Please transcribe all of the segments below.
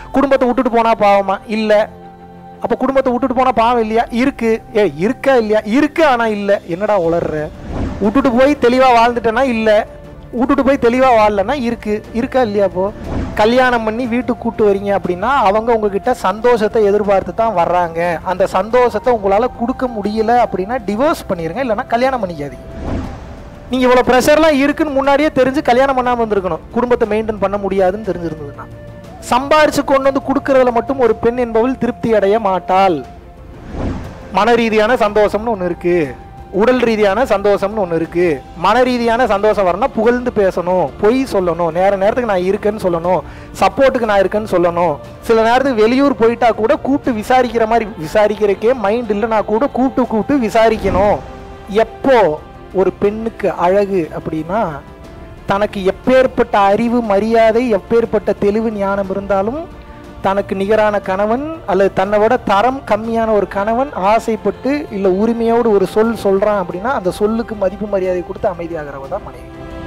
குடும்பத்தை விட்டுட்டு போனா பாவமா இல்ல அப்ப குடும்பத்தை விட்டுட்டு போனா பாவம் இல்லையா இருக்கு ஏ இருக்கா இல்லையா இருக்கு ஆனா இல்ல என்னடா உளர்ற விட்டுட்டு போய் தெளிவா வாழ்ந்துட்டேன்னா இல்ல விட்டுட்டு போய் தெளிவா வாழலன்னா இருக்கு இருக்கா இல்லையா அப்போ கல்யாணம் பண்ணி வீட்டுக்கு கூட்டு வரீங்க அப்படின்னா அவங்க உங்ககிட்ட சந்தோஷத்தை எதிர்பார்த்து தான் வர்றாங்க அந்த சந்தோஷத்தை உங்களால கொடுக்க முடியல அப்படின்னா டிவோர்ஸ் பண்ணிருங்க இல்லைன்னா கல்யாணம் பண்ணிக்காதீங்க நீங்க இவ்வளவு ப்ரெஷர்லாம் இருக்குன்னு முன்னாடியே தெரிஞ்சு கல்யாணம் பண்ணாம இருந்திருக்கணும் குடும்பத்தை மெயின்டைன் பண்ண முடியாதுன்னு தெரிஞ்சிருந்ததுன்னா சம்பாரிச்சு கொண்டு வந்து கொடுக்கறதுல மட்டும் ஒரு பெண் என்பவள் திருப்தி அடைய மாட்டாள் மன ரீதியான சந்தோஷம்னு ஒன்று இருக்கு உடல் ரீதியான சந்தோஷம்னு ஒன்று இருக்கு மன ரீதியான சந்தோஷம் வரணும்னா புகழ்ந்து பேசணும் பொய் சொல்லணும் நேர நேரத்துக்கு நான் இருக்கேன்னு சொல்லணும் சப்போர்ட்டுக்கு நான் இருக்கேன்னு சொல்லணும் சில நேரத்துக்கு வெளியூர் போயிட்டா கூட கூப்பிட்டு விசாரிக்கிற மாதிரி விசாரிக்கிறக்கே மைண்ட் இல்லைனா கூட கூப்பிட்டு கூப்பிட்டு விசாரிக்கணும் எப்போ ஒரு பெண்ணுக்கு அழகு அப்படின்னா தனக்கு எப்பேற்பட்ட அறிவு மரியாதை எப்பேற்பட்ட தெளிவு ஞானம் இருந்தாலும் தனக்கு நிகரான கணவன் அல்லது தன்னை விட தரம் கம்மியான ஒரு கணவன் ஆசைப்பட்டு இல்லை உரிமையோடு ஒரு சொல் சொல்றான் அப்படின்னா அந்த சொல்லுக்கு மதிப்பு மரியாதை கொடுத்து அமைதியாகிறவ தான் மனைவி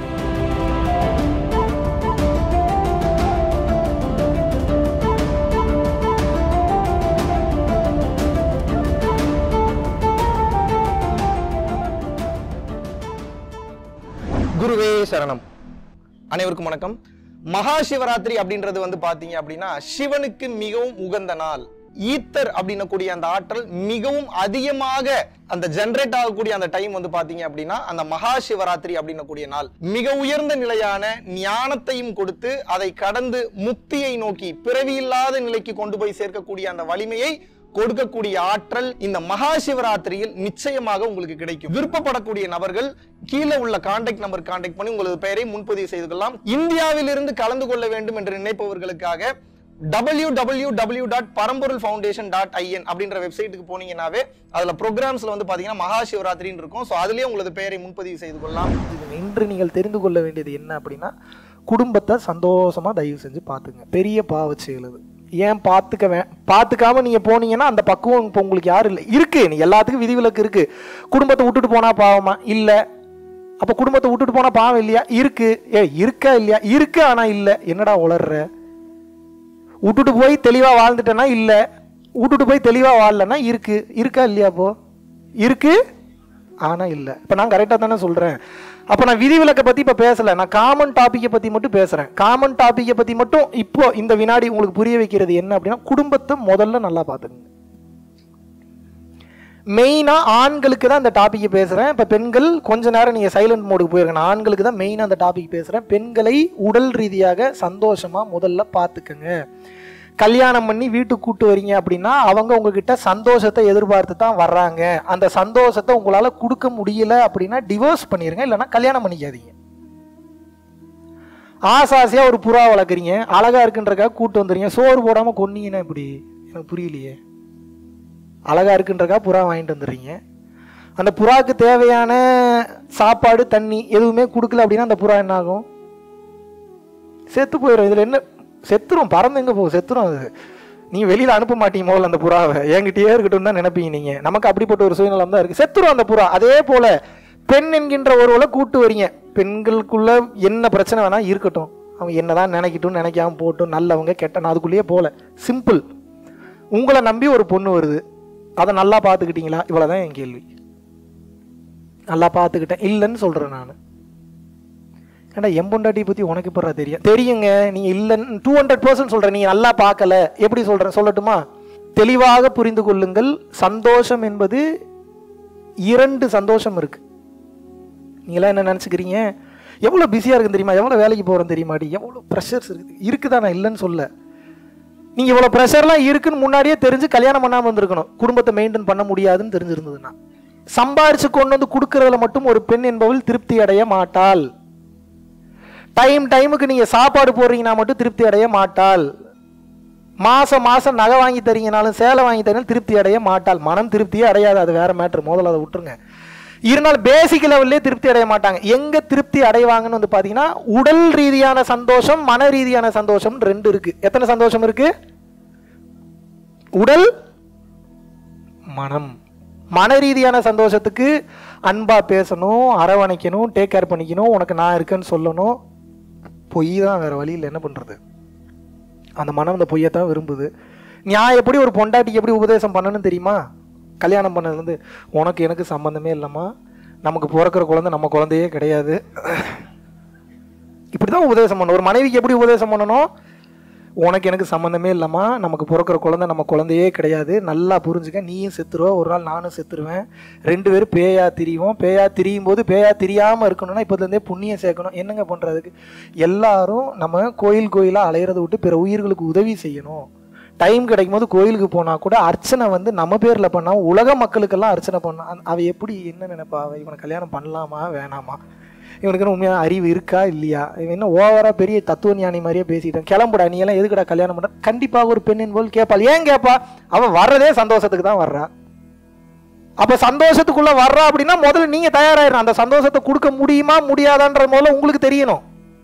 குருவே சரணம் அனைவருக்கும் வணக்கம் மகா சிவராத்திரி அப்படின்றது வந்து பாத்தீங்க அப்படின்னா சிவனுக்கு மிகவும் உகந்த நாள் ஈத்தர் அப்படின்னக்கூடிய அந்த ஆற்றல் மிகவும் அதிகமாக அந்த ஜெனரேட் ஆகக்கூடிய அந்த டைம் வந்து பாத்தீங்க அப்படின்னா அந்த மகா சிவராத்திரி அப்படின்னக்கூடிய நாள் மிக உயர்ந்த நிலையான ஞானத்தையும் கொடுத்து அதை கடந்து முக்தியை நோக்கி பிறவியில்லாத நிலைக்கு கொண்டு போய் சேர்க்கக்கூடிய அந்த வலிமையை கொடுக்கக்கூடிய ஆற்றல் இந்த மகா சிவராத்திரியில் நிச்சயமாக உங்களுக்கு கிடைக்கும் விருப்பப்படக்கூடிய நபர்கள் கீழே உள்ள கான்டாக்ட் நம்பர் கான்டாக்ட் பண்ணி உங்களது பெயரை முன்பதிவு செய்து கொள்ளலாம் இந்தியாவிலிருந்து கலந்து கொள்ள வேண்டும் என்று நினைப்பவர்களுக்காக W W W dot Paramporul foundation dot I N அப்படின்ற வெப்சைட்டுக்கு போனீங்கன்னாவே அதுல ப்ரோக்ராம்ஸ்ல வந்து பாத்தீங்கன்னா மகா சிவராத்திரின்னு இருக்கும் ஸோ அதுலயே உங்களது பெயரை முன்பதிவு செய்து கொள்ளலாம் இது இன்று நீங்கள் தெரிந்து கொள்ள வேண்டியது என்ன அப்படின்னா குடும்பத்தை சந்தோஷமா தயவு செஞ்சு பார்த்துங்க பெரிய பாவ செயல் அது ஏன் பார்த்துக்க வே பார்த்துக்காம நீங்க போனீங்கன்னா அந்த பக்குவம் இப்போ உங்களுக்கு யாரும் இல்லை இருக்கு நீ எல்லாத்துக்கும் விதிவிலக்கு இருக்கு குடும்பத்தை விட்டுட்டு போனா பாவமா இல்ல அப்ப குடும்பத்தை விட்டுட்டு போனா பாவம் இல்லையா இருக்கு ஏ இருக்கா இல்லையா இருக்கு ஆனா இல்ல என்னடா உளர்ற விட்டுட்டு போய் தெளிவா வாழ்ந்துட்டேன்னா இல்ல விட்டுட்டு போய் தெளிவா வாழலன்னா இருக்கு இருக்கா இல்லையா அப்போ இருக்கு ஆனா இல்ல இப்ப நான் கரெக்டா தானே சொல்றேன் அப்ப நான் விதிவிலக்கை பத்தி இப்ப பேசல நான் காமன் டாபிக்கை பத்தி மட்டும் பேசுறேன் காமன் டாபிக்கை பத்தி மட்டும் இப்போ இந்த வினாடி உங்களுக்கு புரிய வைக்கிறது என்ன அப்படின்னா குடும்பத்தை முதல்ல நல்லா பாத்துக்கங்க மெயினா ஆண்களுக்கு தான் இந்த டாபிக் பேசுறேன் இப்ப பெண்கள் கொஞ்ச நேரம் நீங்க சைலண்ட் மோடுக்கு போயிருங்க நான் ஆண்களுக்கு தான் மெயினா அந்த டாபிக் பேசுறேன் பெண்களை உடல் ரீதியாக சந்தோஷமா முதல்ல பாத்துக்கங்க கல்யாணம் பண்ணி வீட்டுக்கு கூட்டு வரீங்க அப்படின்னா அவங்க உங்ககிட்ட சந்தோஷத்தை எதிர்பார்த்து தான் வர்றாங்க அந்த சந்தோஷத்தை உங்களால கொடுக்க முடியல அப்படின்னா டிவோர்ஸ் பண்ணிருங்க இல்லைன்னா கல்யாணம் பண்ணிக்காதீங்க ஆசாசியா ஒரு புறா வளர்க்குறீங்க அழகா இருக்குன்றக்காக கூட்டு வந்துறீங்க சோறு போடாம கொன்னீங்கன்னா இப்படி எனக்கு புரியலையே அழகா இருக்குன்றக்கா புறா வாங்கிட்டு வந்துடுறீங்க அந்த புறாக்கு தேவையான சாப்பாடு தண்ணி எதுவுமே கொடுக்கல அப்படின்னா அந்த புறா என்ன ஆகும் செத்து போயிடும் இதுல என்ன செத்துரும் பறந்து எங்க போகும் செத்துரும் அது நீங்க வெளியில அனுப்ப மாட்டீங்க முதல்ல அந்த புறாவை என்கிட்டயே இருக்கட்டும் தான் நினைப்பீங்க நீங்க நமக்கு அப்படிப்பட்ட ஒரு சூழ்நிலை தான் இருக்கு செத்துரும் அந்த புறா அதே போல பெண் என்கின்ற ஒருவளை கூட்டு வரீங்க பெண்களுக்குள்ள என்ன பிரச்சனை வேணா இருக்கட்டும் அவங்க என்னதான் நினைக்கட்டும் நினைக்காம போட்டும் நல்லவங்க கெட்ட நான் அதுக்குள்ளேயே போல சிம்பிள் உங்களை நம்பி ஒரு பொண்ணு வருது அதை நல்லா பார்த்துக்கிட்டீங்களா இவ்வளவுதான் என் கேள்வி நல்லா பார்த்துக்கிட்டேன் இல்லைன்னு சொல்றேன் நான் ஏன்டா எம்பொண்டாட்டியை பத்தி உனக்கு எப்படா தெரியும் தெரியுங்க நீங்க இல்லைன்னு டூ ஹண்ட்ரட் பர்சன்ட் சொல்றேன் நீங்க நல்லா பார்க்கல எப்படி சொல்றேன் சொல்லட்டுமா தெளிவாக புரிந்து கொள்ளுங்கள் சந்தோஷம் என்பது இரண்டு சந்தோஷம் இருக்கு நீங்களாம் என்ன நினச்சிக்கிறீங்க எவ்வளோ பிஸியாக இருக்குன்னு தெரியுமா எவ்வளோ வேலைக்கு போகிறோம் தெரியுமாடி எவ்வளோ ப்ரெஷர்ஸ் இருக்குது இருக்குதா நான் இல்லைன்னு சொல்ல நீங்கள் இவ்வளோ ப்ரெஷர்லாம் இருக்குன்னு முன்னாடியே தெரிஞ்சு கல்யாணம் பண்ணாமல் இருந்திருக்கணும் குடும்பத்தை மெயின்டைன் பண்ண முடியாதுன்னு தெரிஞ்சிருந்ததுன்னா சம்பாரிச்சு கொண்டு வந்து கொடுக்கறதுல மட்டும் ஒரு பெண் என்பவள் திருப்தி அடைய மாட்டாள் டைம் டைமுக்கு நீங்கள் சாப்பாடு போடுறீங்கன்னா மட்டும் திருப்தி அடைய மாட்டாள் மாசம் மாசம் நகை வாங்கி தரீங்கனாலும் சேலை வாங்கி தரீங்கனாலும் திருப்தி அடைய மாட்டாள் மனம் திருப்தியே அடையாது அது வேற மேட்ரு முதல்ல அதை விட்டுருங்க இருந்தாலும் பேசிக் லெவல்லே திருப்தி அடைய மாட்டாங்க எங்க திருப்தி அடைவாங்கன்னு வந்து பாத்தீங்கன்னா உடல் ரீதியான சந்தோஷம் மன ரீதியான சந்தோஷம் ரெண்டு இருக்கு எத்தனை சந்தோஷம் இருக்கு உடல் மனம் மன ரீதியான சந்தோஷத்துக்கு அன்பா பேசணும் அரவணைக்கணும் டேக் கேர் பண்ணிக்கணும் உனக்கு நான் இருக்கேன்னு சொல்லணும் பொய் தான் வேற வழி இல்லை என்ன பண்றது அந்த மனம் அந்த பொய்யத்தான் விரும்புது நான் எப்படி ஒரு பொண்டாட்டிக்கு எப்படி உபதேசம் பண்ணணும்னு தெரியுமா கல்யாணம் பண்ணது வந்து உனக்கு எனக்கு சம்மந்தமே இல்லைம்மா நமக்கு பிறக்கிற குழந்தை நம்ம குழந்தையே கிடையாது இப்படி தான் உபதேசம் பண்ணணும் ஒரு மனைவிக்கு எப்படி உபதேசம் பண்ணணும் உனக்கு எனக்கு சம்மந்தமே இல்லைம்மா நமக்கு பிறக்கிற குழந்தை நம்ம குழந்தையே கிடையாது நல்லா புரிஞ்சுக்க நீயும் செத்துருவ ஒரு நாள் நானும் செத்துருவேன் ரெண்டு பேரும் பேயா திரிவோம் பேயா திரியும் போது பேயா திரியாமல் இருக்கணும்னா இப்போதுலேருந்தே புண்ணியம் சேர்க்கணும் என்னங்க பண்ணுறதுக்கு எல்லாரும் நம்ம கோயில் கோயிலாக அலையிறத விட்டு பிற உயிர்களுக்கு உதவி செய்யணும் டைம் கிடைக்கும் போது கோயிலுக்கு போனால் கூட அர்ச்சனை வந்து நம்ம பேரில் பண்ணா உலக மக்களுக்கெல்லாம் அர்ச்சனை பண்ணா அந்த- அவ எப்படி என்ன நினைப்பா அவ இவனை கல்யாணம் பண்ணலாமா வேணாமா இவனுக்கு உண்மையான அறிவு இருக்கா இல்லையா இவன் என்ன ஓவரா பெரிய தத்துவ ஞானி மாதிரியே பேசிட்டான் கிளம்புடா நீ எல்லாம் எதுக்குடா கல்யாணம் பண்ண கண்டிப்பாக ஒரு பெண்ணின் போல் கேட்பாள் ஏன் கேட்பா அவன் வர்றதே சந்தோஷத்துக்கு தான் வர்றா அப்ப சந்தோஷத்துக்குள்ள வர்றா அப்படின்னா முதல்ல நீங்க தயாராயிரும் அந்த சந்தோஷத்தை கொடுக்க முடியுமா முடியாதான்ற முதல்ல உங்களுக்கு தெரியணும்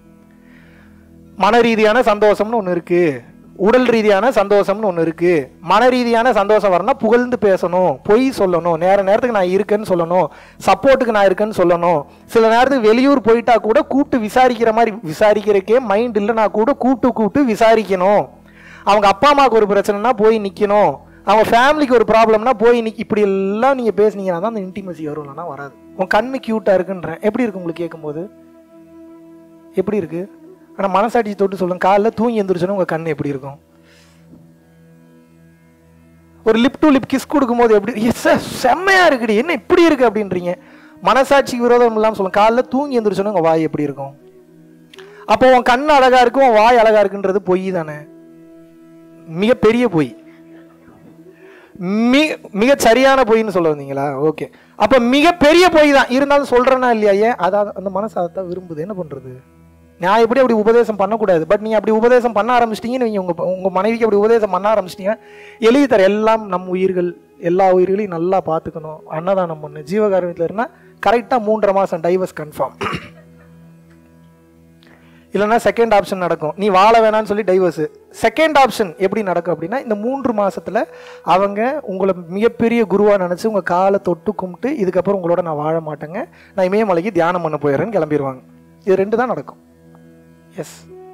மன ரீதியான சந்தோஷம்னு ஒன்று இருக்கு உடல் ரீதியான சந்தோஷம்னு ஒன்று இருக்கு மன ரீதியான சந்தோஷம் வரணும்னா புகழ்ந்து பேசணும் பொய் சொல்லணும் நேர நேரத்துக்கு நான் இருக்கேன்னு சொல்லணும் சப்போர்ட்டுக்கு நான் இருக்கேன்னு சொல்லணும் சில நேரத்துக்கு வெளியூர் போயிட்டா கூட கூப்பிட்டு விசாரிக்கிற மாதிரி விசாரிக்கிறதுக்கே மைண்ட் இல்லைனா கூட கூப்பிட்டு கூப்பிட்டு விசாரிக்கணும் அவங்க அப்பா அம்மாவுக்கு ஒரு பிரச்சனைனா போய் நிற்கணும் அவங்க ஃபேமிலிக்கு ஒரு ப்ராப்ளம்னா போய் நிக் இப்படி எல்லாம் நீங்கள் பேசுனீங்கன்னா தான் அந்த இன்டிமசி வரும் இல்லைன்னா வராது உன் கண்ணு க்யூட்டாக இருக்குன்றேன் எப்படி இருக்கு உங்களுக்கு கேட்கும்போது எப்படி இருக்கு ஆனால் மனசாட்சி தொட்டு சொல்லுங்க காலைல தூங்கி எந்திரிச்சோன்னா உங்கள் கண் எப்படி இருக்கும் ஒரு லிப் டு லிப் கிஸ் கொடுக்கும்போது எப்படி எஸ் செம்மையா இருக்குடி என்ன இப்படி இருக்கு அப்படின்றீங்க மனசாட்சிக்கு விரோதம் இல்லாமல் சொல்லுங்க காலைல தூங்கி எந்திரிச்சோன்னா உங்கள் வாய் எப்படி இருக்கும் அப்போ உன் கண் அழகா இருக்கு உன் வாய் அழகா இருக்குன்றது பொய் தானே மிகப்பெரிய பொய் மிக மிக சரியான பொய்ன்னு சொல்ல வந்தீங்களா ஓகே அப்ப மிகப்பெரிய பொய் தான் இருந்தாலும் சொல்றேனா இல்லையா ஏன் அதான் அந்த மனசு அதைத்தான் விரும்புது என்ன பண்றது நான் எப்படி அப்படி உபதேசம் பண்ணக்கூடாது பட் நீ அப்படி உபதேசம் பண்ண ஆரம்பிச்சிட்டீங்கன்னு நீங்க உங்க உங்க மனைவிக்கு அப்படி உபதேசம் பண்ண ஆரம்பிச்சிட்டீங்க எழுதி தர எல்லாம் நம் உயிர்கள் எல்லா உயிர்களையும் நல்லா பார்த்துக்கணும் அன்னதானம் பண்ணு ஜீவகாரணத்தில் இருந்தால் கரெக்டாக மூன்றரை மாதம் டைவர்ஸ் கன்ஃபார்ம் இல்லைன்னா செகண்ட் ஆப்ஷன் நடக்கும் நீ வாழ வேணாம்னு சொல்லி டைவர்ஸ் செகண்ட் ஆப்ஷன் எப்படி நடக்கும் அப்படின்னா இந்த மூன்று மாசத்துல அவங்க உங்களை மிகப்பெரிய குருவா நினைச்சு உங்க காலை தொட்டு கும்பிட்டு இதுக்கப்புறம் உங்களோட நான் வாழ மாட்டேங்க நான் இமயமலைக்கு தியானம் பண்ண போயிடுறேன்னு கிளம்பிடுவாங்க இது ரெண்டு தான் நடக்கும் எஸ்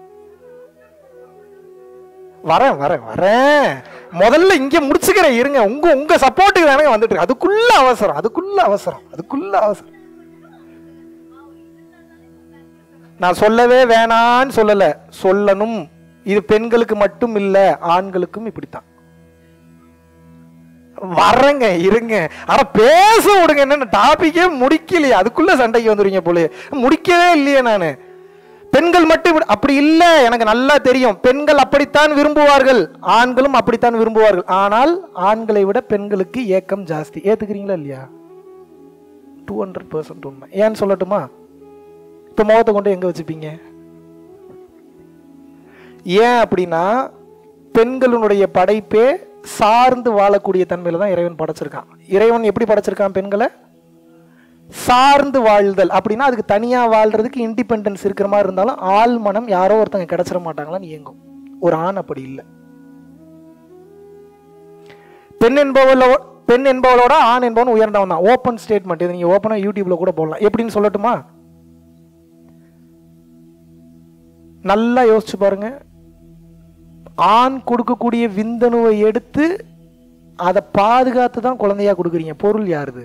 வரேன் வரேன் வரேன் முதல்ல இங்க முடிச்சுக்கிறேன் இருங்க உங்க உங்க சப்போர்ட்டுக்கு தானே வந்துட்டு இருக்கு. அதுக்குள்ள அவசரம் அதுக்குள்ள அவசரம் அதுக்குள்ள அவசரம் நான் சொல்லவே வேணான்னு சொல்லல சொல்லணும் இது பெண்களுக்கு மட்டும் இல்ல ஆண்களுக்கும் இப்படித்தான் வரேங்க இருங்க ஆனா பேச விடுங்க என்ன டாபிக்கே முடிக்கலையே அதுக்குள்ள சண்டைக்கு வந்துருவீங்க போல முடிக்கவே இல்லையே நானு பெண்கள் மட்டும் இப்படி- அப்படி இல்ல எனக்கு நல்லா தெரியும் பெண்கள் அப்படித்தான் விரும்புவார்கள் ஆண்களும் அப்படித்தான் விரும்புவார்கள் ஆனால் ஆண்களை விட பெண்களுக்கு ஏக்கம் ஜாஸ்தி ஏத்துக்கிறீங்களா இல்லையா டூ ஹண்ட்ரட் பர்சன்ட் உண்மை ஏன்னு சொல்லட்டுமா இப்போ முகத்தை கொண்டு எங்க வச்சுப்பீங்க ஏன் அப்படின்னா பெண்களுடைய படைப்பே சார்ந்து வாழக்கூடிய தன்மையில தான் இறைவன் படைச்சிருக்கான் இறைவன் எப்படி படைச்சிருக்கான் பெண்களை சார்ந்து வாழ்தல் அப்படின்னா அதுக்கு தனியா வாழ்றதுக்கு இண்டிபெண்டன்ஸ் இருக்கிற மாதிரி இருந்தாலும் ஆள் மனம் யாரோ ஒருத்தங்க கிடைச்சிட மாட்டாங்களான்னு இயங்கும் ஒரு ஆண் அப்படி இல்லை பெண் என்பவளோ பெண் என்பவளோட ஆண் என்பவன் உயர்ந்தவன் தான் ஓப்பன் ஸ்டேட்மெண்ட் இது நீங்க ஓப்பனா யூடியூப்ல கூட போடலாம் எப்படின்னு சொல்லட்டுமா நல்லா யோசிச்சு பாருங்க ஆண் கொடுக்கக்கூடிய விந்தணுவை எடுத்து அதை பாதுகாத்து தான் குழந்தையா கொடுக்குறீங்க பொருள் யாருது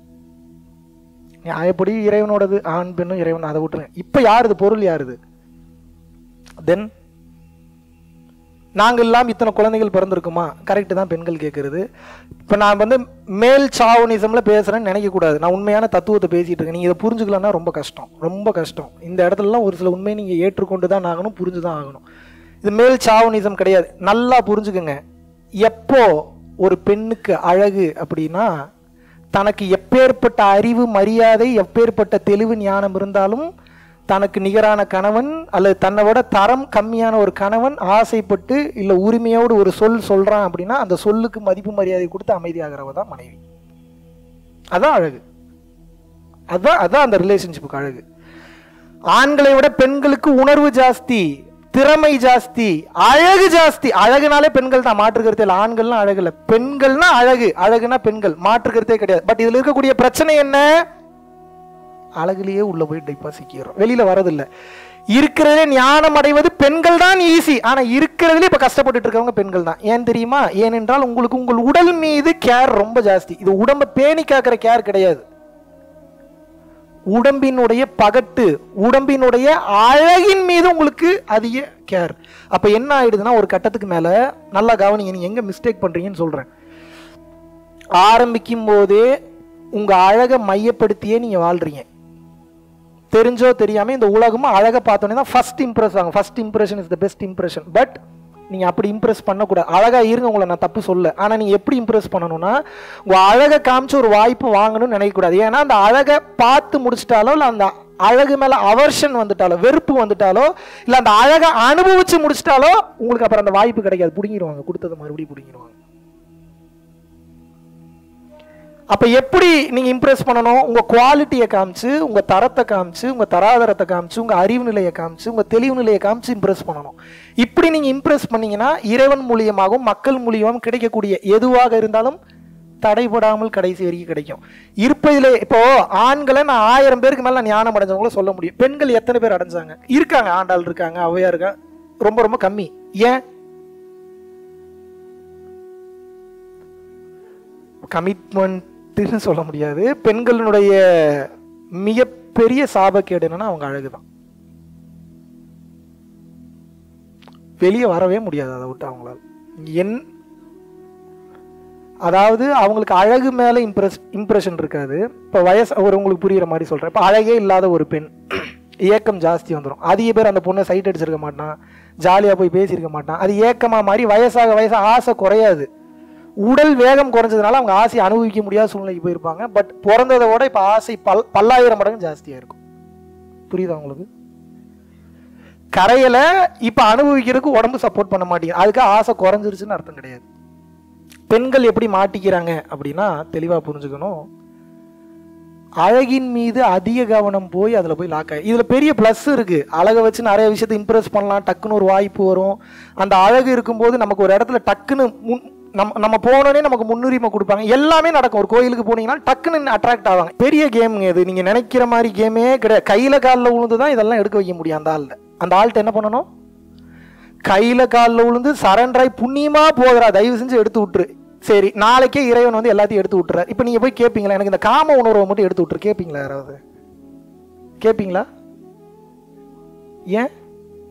எப்படி இறைவனோடது ஆண் பெண்ணும் இறைவன் அதை விட்டுருங்க இப்ப யாருது பொருள் யாருது தென் நாங்கள் இல்லாம இத்தனை குழந்தைகள் பிறந்திருக்குமா கரெக்ட் தான் பெண்கள் கேட்கறது இப்போ நான் வந்து மேல் சாவனிசம்ல பேசுறேன்னு நினைக்கக்கூடாது நான் உண்மையான தத்துவத்தை பேசிட்டு இருக்கேன் நீங்க இதை புரிஞ்சுக்கலன்னா ரொம்ப கஷ்டம் ரொம்ப கஷ்டம் இந்த இடத்துலலாம் ஒரு சில உண்மையை நீங்க ஏற்றுக்கொண்டு தான் ஆகணும் புரிஞ்சு தான் ஆகணும் இது மேல் சாவனிசம் கிடையாது நல்லா புரிஞ்சுக்குங்க எப்போ ஒரு பெண்ணுக்கு அழகு அப்படின்னா தனக்கு எப்பேற்பட்ட அறிவு மரியாதை எப்பேற்பட்ட தெளிவு ஞானம் இருந்தாலும் தனக்கு நிகரான கணவன் அல்லது தன்னை விட தரம் கம்மியான ஒரு கணவன் ஆசைப்பட்டு இல்லை உரிமையோடு ஒரு சொல் சொல்றான் அப்படின்னா அந்த சொல்லுக்கு மதிப்பு மரியாதை கொடுத்து அமைதியாகிறவ தான் மனைவி அதான் அழகு அதான் அதான் அந்த ரிலேஷன்ஷிப்புக்கு அழகு ஆண்களை விட பெண்களுக்கு உணர்வு ஜாஸ்தி திறமை ஜாஸ்தி அழகு ஜாஸ்தி அழகுனாலே பெண்கள் தான் மாற்று கருத்தே இல்லை ஆண்கள்னா அழகு இல்லை பெண்கள்னா அழகு அழகுனா பெண்கள் மாற்று கருத்தே கிடையாது பட் இதுல இருக்கக்கூடிய பிரச்சனை என்ன அழகுலயே உள்ள போய் டைப்பா சிக்கிறோம் வெளியில வரதில்லை இருக்கிறதே ஞானம் அடைவது பெண்கள் தான் ஈஸி ஆனா இருக்கிறதுல இப்ப கஷ்டப்பட்டுட்டு இருக்கவங்க பெண்கள் தான் ஏன் தெரியுமா ஏனென்றால் உங்களுக்கு உங்கள் உடல் மீது கேர் ரொம்ப ஜாஸ்தி இது உடம்ப பேணி காக்கிற கேர் கிடையாது உடம்பினுடைய பகட்டு உடம்பினுடைய அழகின் மீது உங்களுக்கு அதிக கேர் அப்ப என்ன ஆயிடுதுன்னா ஒரு கட்டத்துக்கு மேல நல்லா கவனிங்க நீங்க எங்க மிஸ்டேக் பண்றீங்கன்னு சொல்றேன் ஆரம்பிக்கும் போதே உங்க அழகை மையப்படுத்தியே நீங்க வாழ்றீங்க தெரிஞ்சோ தெரியாம இந்த உலகமும் அழகை பார்த்தோன்னே தான் ஃபர்ஸ்ட் இம்ப்ரெஸ் ஆகும் first impression is the best impression but நீங்க அப்படி இம்ப்ரெஸ் பண்ணக்கூடாது அழகா இருங்க உங்களை நான் தப்பு சொல்ல ஆனா நீங்க எப்படி இம்ப்ரெஸ் பண்ணணும்னா உங்க அழகை காமிச்சு ஒரு வாய்ப்பு வாங்கணும்னு நினைக்கக்கூடாது ஏன்னா அந்த அழகை பார்த்து முடிச்சிட்டாலோ இல்லை அந்த அழகு மேல அவர்ஷன் வந்துட்டாலோ வெறுப்பு வந்துட்டாலோ இல்லை அந்த அழகை அனுபவிச்சு முடிச்சிட்டாலோ உங்களுக்கு அப்புறம் அந்த வாய்ப்பு கிடைக்காது பிடுங்கிடுவாங்க கொடுத்ததை மறுபடியும் பிடுங்கிடுவாங்க அப்ப எப்படி நீங்க இம்ப்ரெஸ் பண்ணணும் உங்க குவாலிட்டியை காமிச்சு உங்க தரத்தை காமிச்சு உங்க தராதரத்தை காமிச்சு உங்க அறிவு நிலையை காமிச்சு உங்க தெளிவு நிலையை காமிச்சு இம்ப்ரெஸ் பண்ணணும் இப்படி நீங்க இம்ப்ரெஸ் பண்ணீங்கன்னா இறைவன் மூலியமாகவும் மக்கள் மூலியமாகவும் கிடைக்கக்கூடிய எதுவாக இருந்தாலும் தடைபடாமல் கடைசி வரைக்கும் கிடைக்கும் இருப்பதிலே இப்போ ஆண்களை நான் ஆயிரம் பேருக்கு மேல நான் ஞானம் அடைஞ்சவங்கள சொல்ல முடியும் பெண்கள் எத்தனை பேர் அடைஞ்சாங்க இருக்காங்க ஆண்டாள் இருக்காங்க அவையா இருக்காங்க ரொம்ப ரொம்ப கம்மி ஏன் கமிட்மெண்ட்னு சொல்ல முடியாது பெண்களினுடைய மிகப்பெரிய சாபக்கேடு என்னன்னா அவங்க அழகுதான் வெளியே வரவே முடியாது அதை விட்டு அவங்களால என் அதாவது அவங்களுக்கு அழகு மேல இம்ப்ரெஸ் இம்ப்ரெஷன் இருக்காது இப்போ வயசு ஒரு உங்களுக்கு புரியுற மாதிரி சொல்றேன் இப்போ அழகே இல்லாத ஒரு பெண் ஏக்கம் ஜாஸ்தி வந்துடும் அதிக பேர் அந்த பொண்ணை சைட் அடிச்சிருக்க மாட்டான் ஜாலியாக போய் பேசியிருக்க மாட்டான் அது ஏக்கமா மாதிரி வயசாக வயசாக ஆசை குறையாது உடல் வேகம் குறைஞ்சதுனால அவங்க ஆசையை அனுபவிக்க முடியாத சூழ்நிலைக்கு போயிருப்பாங்க பட் பிறந்ததை விட இப்போ ஆசை பல் பல்லாயிரம் மடங்கு ஜாஸ்தியாக இருக்கும் புரியுதா உங்களுக்கு கரையில இப்ப அனுபவிக்கிறதுக்கு உடம்பு சப்போர்ட் பண்ண மாட்டேங்குது அதுக்கு ஆசை குறைஞ்சிருச்சுன்னு அர்த்தம் கிடையாது பெண்கள் எப்படி மாட்டிக்கிறாங்க அப்படின்னா தெளிவா புரிஞ்சுக்கணும் அழகின் மீது அதிக கவனம் போய் அதில் போய் லாக் ஆகி இதில் பெரிய ப்ளஸ் இருக்கு அழகை வச்சு நிறைய விஷயத்தை இம்ப்ரெஸ் பண்ணலாம் டக்குன்னு ஒரு வாய்ப்பு வரும் அந்த அழகு இருக்கும்போது நமக்கு ஒரு இடத்துல டக்குன்னு முன் நம்ம நம்ம போனோடனே நமக்கு முன்னுரிமை கொடுப்பாங்க எல்லாமே நடக்கும் ஒரு கோயிலுக்கு போனீங்கன்னா டக்குன்னு அட்ராக்ட் ஆவாங்க பெரிய கேமுங்க இது நீங்கள் நினைக்கிற மாதிரி கேமே கிடையாது கையில் காலில் உழுந்து தான் இதெல்லாம் எடுக்க வைக்க முடியும் அந்த ஆள்கிட்ட அந்த ஆள்கிட்ட என்ன பண்ணணும் கையில காலில் விழுந்து சரண்டராய் புண்ணியமா போகிறா தயவு செஞ்சு எடுத்து விட்டுரு சரி நாளைக்கே இறைவன் வந்து எல்லாத்தையும் எடுத்து விட்டுறாரு இப்போ நீங்க போய் கேட்பீங்களா எனக்கு இந்த காம உணர்வை மட்டும் எடுத்து விட்டுரு கேட்பீங்களா யாராவது கேட்பீங்களா ஏன்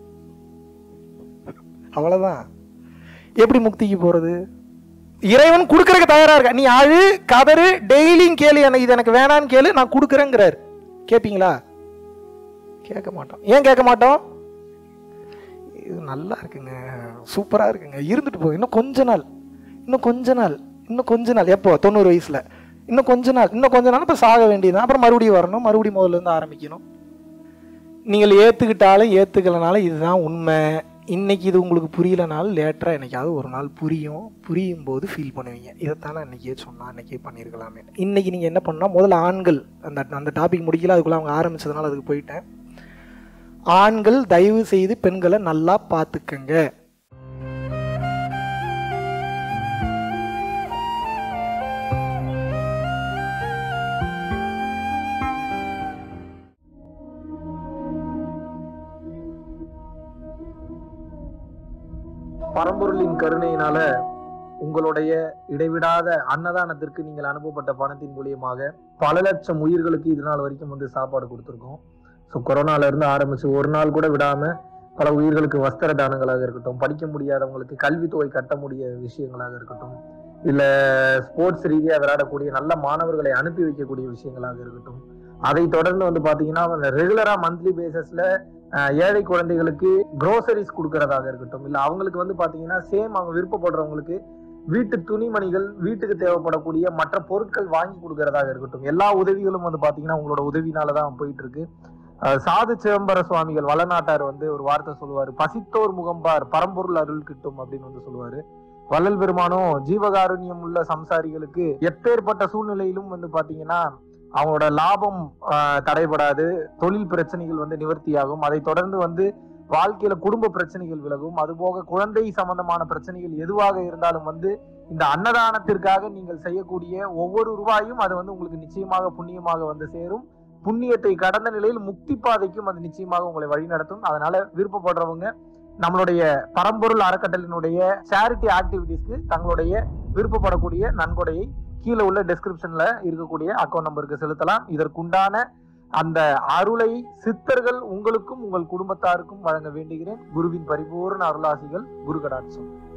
அவ்வளவுதான் எப்படி முக்திக்கு போறது இறைவன் கொடுக்கறதுக்கு தயாரா இருக்கா நீ அழு கதறு டெய்லியும் கேளு எனக்கு இது எனக்கு வேணான்னு கேளு நான் கொடுக்குறேங்கிறாரு கேட்பீங்களா கேட்க மாட்டோம் ஏன் கேட்க மாட்டோம் இது நல்லா இருக்குங்க சூப்பராக இருக்குங்க இருந்துட்டு போகுது இன்னும் கொஞ்ச நாள் இன்னும் கொஞ்ச நாள் இன்னும் கொஞ்ச நாள் எப்போ தொண்ணூறு வயசில் இன்னும் கொஞ்ச நாள் இன்னும் கொஞ்ச நாள் இப்போ சாக வேண்டியதுதான் அப்புறம் மறுபடியும் வரணும் மறுபடியும் முதல்ல இருந்து ஆரம்பிக்கணும் நீங்கள் ஏற்றுக்கிட்டாலும் ஏற்றுக்கலனாலும் இதுதான் உண்மை இன்னைக்கு இது உங்களுக்கு புரியலனாலும் லேட்டராக என்னைக்காவது ஒரு நாள் புரியும் புரியும் போது ஃபீல் பண்ணுவீங்க இதைத்தானே அன்னைக்கே சொன்னா அன்னைக்கே பண்ணியிருக்கலாமே இன்னைக்கு நீங்கள் என்ன பண்ணால் முதல்ல ஆண்கள் அந்த அந்த டாபிக் முடிக்கல அதுக்குள்ளே அவங்க ஆரம்பிச்சதுனால அதுக்கு போயிட்டேன் ஆண்கள் தயவு செய்து பெண்களை நல்லா பார்த்துக்கங்க பரம்பொருளின் கருணையினால உங்களுடைய இடைவிடாத அன்னதானத்திற்கு நீங்கள் அனுப்பப்பட்ட பணத்தின் மூலியமாக பல லட்சம் உயிர்களுக்கு இது நாள் வரைக்கும் வந்து சாப்பாடு கொடுத்துருக்கோம் ஸோ கொரோனால இருந்து ஆரம்பிச்சு ஒரு நாள் கூட விடாம பல உயிர்களுக்கு வஸ்திர தானங்களாக இருக்கட்டும் படிக்க முடியாதவங்களுக்கு கல்வித்தொகை கட்ட முடிய விஷயங்களாக இருக்கட்டும் இல்ல ஸ்போர்ட்ஸ் ரீதியா விளையாடக்கூடிய நல்ல மாணவர்களை அனுப்பி வைக்கக்கூடிய விஷயங்களாக இருக்கட்டும் அதை தொடர்ந்து வந்து பாத்தீங்கன்னா ரெகுலரா மந்த்லி பேசிஸ்ல ஏழை குழந்தைகளுக்கு க்ரோசரிஸ் கொடுக்கறதாக இருக்கட்டும் இல்ல அவங்களுக்கு வந்து பாத்தீங்கன்னா சேம் அவங்க விருப்பப்படுறவங்களுக்கு வீட்டு துணிமணிகள் வீட்டுக்கு தேவைப்படக்கூடிய மற்ற பொருட்கள் வாங்கி கொடுக்கறதாக இருக்கட்டும் எல்லா உதவிகளும் வந்து பாத்தீங்கன்னா உங்களோட உதவினாலதான் போயிட்டு இருக்கு அஹ் சாது சிதம்பர சுவாமிகள் வளநாட்டார் வந்து ஒரு வார்த்தை சொல்லுவாரு பசித்தோர் முகம்பார் பரம்பொருள் அருள் கிட்டும் அப்படின்னு வந்து சொல்லுவாரு வள்ளல் பெருமானும் ஜீவகாருண்யம் உள்ள சம்சாரிகளுக்கு எப்பேற்பட்ட சூழ்நிலையிலும் வந்து பாத்தீங்கன்னா அவங்களோட லாபம் ஆஹ், தடைபடாது தொழில் பிரச்சனைகள் வந்து நிவர்த்தியாகும் அதை தொடர்ந்து வந்து வாழ்க்கையில குடும்ப பிரச்சனைகள் விலகும் அதுபோக குழந்தை சம்பந்தமான பிரச்சனைகள் எதுவாக இருந்தாலும் வந்து இந்த அன்னதானத்திற்காக நீங்கள் செய்யக்கூடிய ஒவ்வொரு ரூபாயும் அது வந்து உங்களுக்கு நிச்சயமாக புண்ணியமாக வந்து சேரும் புண்ணியத்தை கடந்த நிலையில் முக்தி பாதைக்கும் அது நிச்சயமாக உங்களை வழிநடத்தும் அதனால விருப்பப்படுறவங்க நம்மளுடைய பரம்பொருள் அறக்கட்டளினுடைய சேரிட்டி ஆக்டிவிட்டீஸ்க்கு தங்களுடைய விருப்பப்படக்கூடிய நன்கொடையை கீழே உள்ள டெஸ்கிரிப்ஷன்ல இருக்கக்கூடிய அக்கௌண்ட் நம்பருக்கு செலுத்தலாம் இதற்குண்டான அந்த அருளை சித்தர்கள் உங்களுக்கும் உங்கள் குடும்பத்தாருக்கும் வழங்க வேண்டுகிறேன் குருவின் பரிபூர்ண அருளாசிகள் குரு கடாட்சம்